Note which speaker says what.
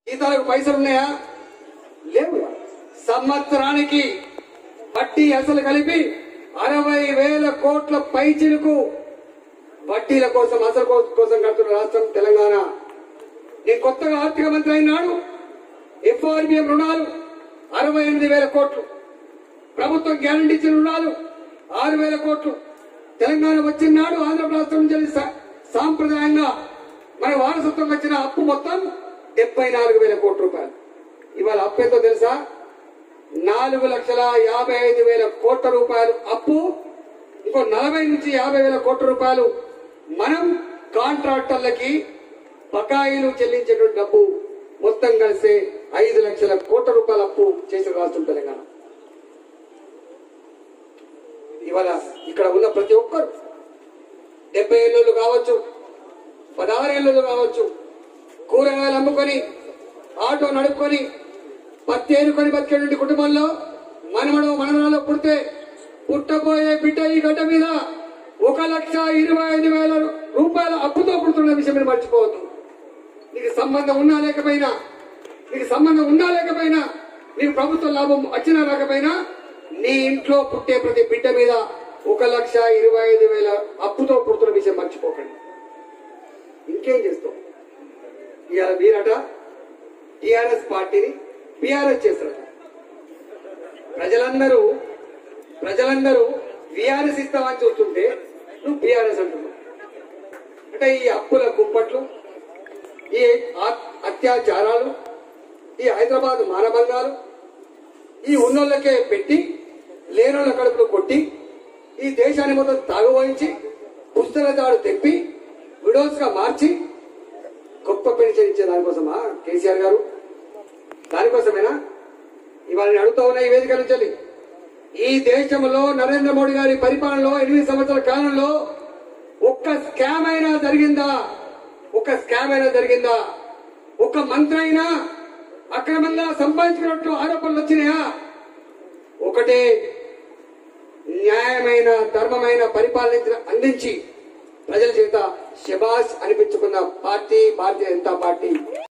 Speaker 1: జీతాలకు పైసలు ఉన్నాయా లేవు సంవత్సరానికి వడ్డీ అసలు కలిపి అరవై వేల కోట్ల పైచిలకు వడ్డీల కోసం అసలు కో- కోసం కడుతున్న రాష్ట్రం తెలంగాణ నేను కొత్తగా ఆర్థిక మంత్రి అయినాడు ఎఫ్ఆర్బిఎం రుణాలు అరవై ఎనిమిది వేల కోట్లు ప్రభుత్వం గ్యారంటీ ఇచ్చిన రుణాలు ఆరు వేల కోట్లు తెలంగాణ వచ్చిన నాడు ఆంధ్ర రాష్ట్రం నుంచి సా- సాంప్రదాయంగా మన వారసత్వం వచ్చిన అప్పు మొత్తం డెబ్బై నాలుగు వేల కోట్ల రూపాయలు ఇవాళ అప్పు ఎంతో తెలుసా నాలుగు లక్షల యాభై ఐదు వేల కోట్ల రూపాయలు అప్పు ఇంకో నలభై నుంచి యాభై వేల కోట్ల రూపాయలు మనం కాంట్రాక్టర్లకి బకాయిలు చెల్లించేటువంటి డబ్బు మొత్తం కలిసే ఐదు లక్షల కోట్ల రూపాయల అప్పు చేసిన రాష్ట్రం తెలంగాణ ఇవాళ ఇక్కడ ఉన్న ప్రతి ఒక్కరు డెబ్బై ఏళ్ళు కావచ్చు పదహారేళ్ళు కావచ్చు కూరగాయలు అమ్ముకొని ఆటో నడుపుకొని పత్తి ఏరుకొని బతికేటువంటి కుటుంబంలో మనమడు మనమరాలు పుడితే పుట్టబోయే బిడ్డ ఈ గడ్డ మీద ఒక లక్ష ఇరవై ఐదు వేల రూపాయల అప్పుతో పుడుతున్న విషయం మీరు మర్చిపోవద్దు నీకు సంబంధం ఉన్నా లేకపోయినా నీకు సంబంధం ఉన్నా లేకపోయినా నీకు ప్రభుత్వ లాభం వచ్చినా రాకపోయినా నీ ఇంట్లో పుట్టే ప్రతి బిడ్డ మీద ఒక లక్ష ఇరవై ఐదు వేల అప్పుతో పుడుతున్న విషయం మర్చిపోకండి ఇంకేం చేస్తాం ఇవాళ మీరట టిఆర్ఎస్ పార్టీని బీఆర్ఎస్ చేస్తారట ప్రజలందరూ ప్రజలందరూ బీఆర్ఎస్ ఇస్తామని చూస్తుంటే నువ్వు బీఆర్ఎస్ అంటున్నావు అంటే ఈ అప్పుల కుంపట్లు ఈ ఆ- అత్యాచారాలు ఈ హైదరాబాద్ మానభంగాలు ఈ ఉన్నోళ్ళకే పెట్టి లేనోళ్ళ కడుపులో కొట్టి ఈ దేశాన్ని మొత్తం తాగువహించి పుస్తల తాడు తెప్పి విడోస్ గా మార్చి గొప్ప పెన్షన్ ఇచ్చే దానికోసమా కేసీఆర్ గారు దానికోసమేనా ఇవాళ నేను అడుగుతా ఉన్న ఈ వేదిక నుంచి ఈ దేశంలో నరేంద్ర మోడీ గారి పరిపాలనలో ఎనిమిది సంవత్సరాల కాలంలో ఒక్క స్కామ్ అయినా జరిగిందా ఒక స్కామ్ అయినా జరిగిందా ఒక మంత్రి అయినా అక్రమంగా సంపాదించుకున్నట్లు ఆరోపణలు వచ్చినాయా ఒకటే న్యాయమైన ధర్మమైన పరిపాలన అందించి ప్రజల చేత శబాష్ అనిపించుకున్న పార్టీ భారతీయ జనతా పార్టీ